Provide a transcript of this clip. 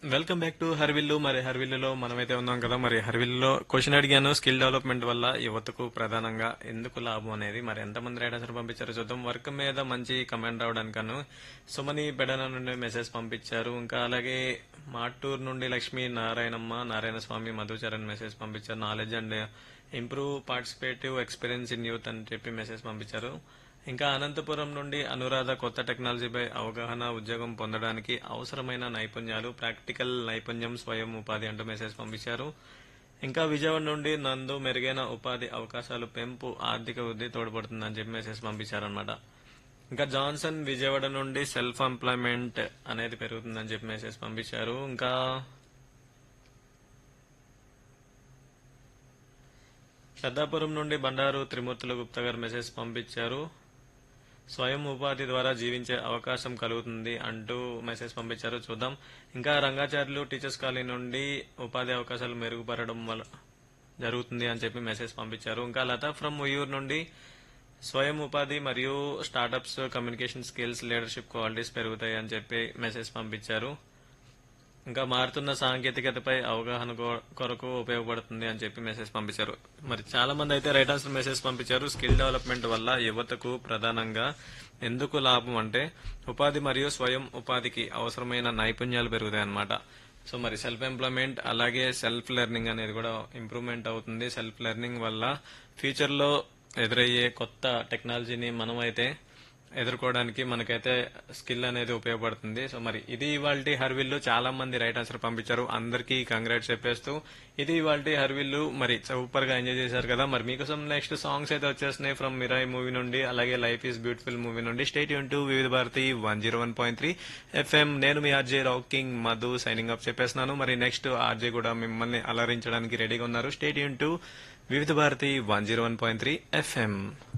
welcome back to హర్విల్లు మరి హర్విల్లులో మనమైతే ఉన్నాం కదా మరి హర్విల్లులో క్వశ్చన్ అడిగాను స్కిల్ డెవలప్మెంట్ వల్ల యువతకు ప్రధానంగా ఎందుకు లాభం అనేది మరి ఎంతమంది రైడర్స్ పంపించారో చూద్దాం వర్క్ మీద మంచి కమెంట్ రావడానికను సుమని బెడన నుండి మెసేజ్ పంపించారు ఇంకా అలాగే మాటూరు నుండి లక్ష్మీ నారాయణమ్మ నారాయణ స్వామి మధుచరణ్ మెసేజ్ పంపించారు knowledge and improve participative experience in youth అని చెప్పి మెసేజ్ పంపించారు ఇంకా అనంతపురం నుండి అనురాధ కొత్త టెక్నాలజీపై అవగాహన ఉద్యోగం పొందడానికి అవసరమైన నైపుణ్యాలు ప్రాక్టికల్ నైపుణ్యం స్వయం ఉపాధి అంటూ మెసేజ్ పంపించారు ఇంకా విజయవాడ నుండి నందు మెరుగైన ఉపాధి అవకాశాలు పెంపు ఆర్థిక వృద్ధి తోడ్పడుతుందని చెప్పి మెసేజ్ పంపించారనమాట ఇంకా జాన్సన్ విజయవాడ నుండి సెల్ఫ్ ఎంప్లాయ్మెంట్ అనేది పెరుగుతుందని చెప్పి మెసేజ్ పంపించారు ఇంకా పెద్దాపురం నుండి బండారు త్రిమూర్తుల గుప్తా గారు మెసేజ్ పంపించారు స్వయం ఉపాధి ద్వారా జీవించే అవకాశం కలుగుతుంది అంటూ మెసేజ్ పంపించారు చూద్దాం ఇంకా రంగాచార్యులు టీచర్స్ కాలనీ నుండి ఉపాధి అవకాశాలు మెరుగుపడడం వల్ల జరుగుతుంది అని చెప్పి మెసేజ్ పంపించారు ఇంకా లతా ఫ్రమ్ ఉయ్యూరు నుండి స్వయం ఉపాధి మరియు startups communication skills leadership qualities పెరుగుతాయి అని చెప్పి మెసేజ్ పంపించారు ఇంకా మారుతున్న సాంకేతికతపై అవగాహన కొ- కొరకు ఉపయోగపడుతుంది అని చెప్పి మెసేజ్ పంపించారు మరి చాలా మంది అయితే రైట్ ఆన్సర్ మెసేజ్ పంపించారు స్కిల్ డెవలప్మెంట్ వల్ల యువతకు ప్రధానంగా ఎందుకు లాభం అంటే ఉపాధి మరియు స్వయం ఉపాధికి అవసరమైన నైపుణ్యాలు పెరుగుతాయి అన్నమాట సో మరి సెల్ఫ్ ఎంప్లాయ్మెంట్ అలాగే సెల్ఫ్ లెర్నింగ్ అనేది కూడా ఇంప్రూవ్మెంట్ అవుతుంది సెల్ఫ్ లెర్నింగ్ వల్ల ఫ్యూచర్ లో ఎదురయ్యే కొత్త టెక్నాలజీని మనం అయితే ఎదుర్కోవడానికి మనకైతే స్కిల్ అనేది ఉపయోగపడుతుంది సో మరి ఇది ఇవాళ హర్విల్లు చాలా మంది రైట్ ఆన్సర్ పంపించారు అందరికీ కంగ్రాట్స్ చెప్పేస్తూ ఇది ఇవాళ హర్విల్లు మరి సూపర్ గా ఎంజాయ్ చేశారు కదా మరి మీకోసం నెక్స్ట్ సాంగ్స్ అయితే వచ్చేస్తున్నాయి ఫ్రమ్ మిరాయి మూవీ నుండి అలాగే లైఫ్ ఈస్ బ్యూటిఫుల్ మూవీ నుండి స్టేట్ యూన్ to Vividh Bharati one zero one point three FM నేను మీ RJ rocking Madhu signing up చెప్పేస్తున్నాను మరి నెక్స్ట్ ఆర్జే కూడా మిమ్మల్ని అలరించడానికి రెడీగా ఉన్నారు స్టేట్ యూన్ to Vividh Bharati one zero one point three FM